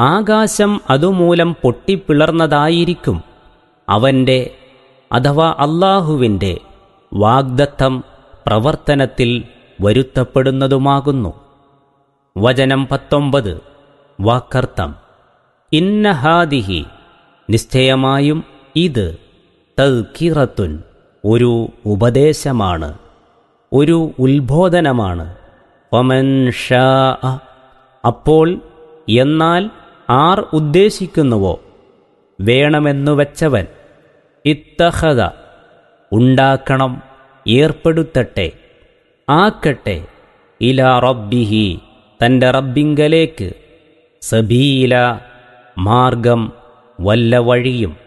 ആകാശം അതുമൂലം പൊട്ടിപ്പിളർന്നതായിരിക്കും അവൻ്റെ അഥവാ അള്ളാഹുവിൻ്റെ വാഗ്ദത്തം പ്രവർത്തനത്തിൽ വരുത്തപ്പെടുന്നതുമാകുന്നു വചനം പത്തൊമ്പത് വാക്കർത്ഥം ഇന്നഹാദിഹി നിശ്ചയമായും ഇത് തൽക്കിറത്തുൻ ഒരു ഉപദേശമാണ് ഒരു ഉത്ബോധനമാണ് ഒമൻ ഷാ അപ്പോൾ എന്നാൽ ആർ ഉദ്ദേശിക്കുന്നുവോ വേണമെന്നു വച്ചവൻ ഇത്തഹത ഉണ്ടാക്കണം ഏർപ്പെടുത്തട്ടെ ആക്കട്ടെ ഇല റബ്ബിഹി തൻ്റെ റബ്ബിങ്കലേക്ക് സബീല മാർഗം വല്ല വഴിയും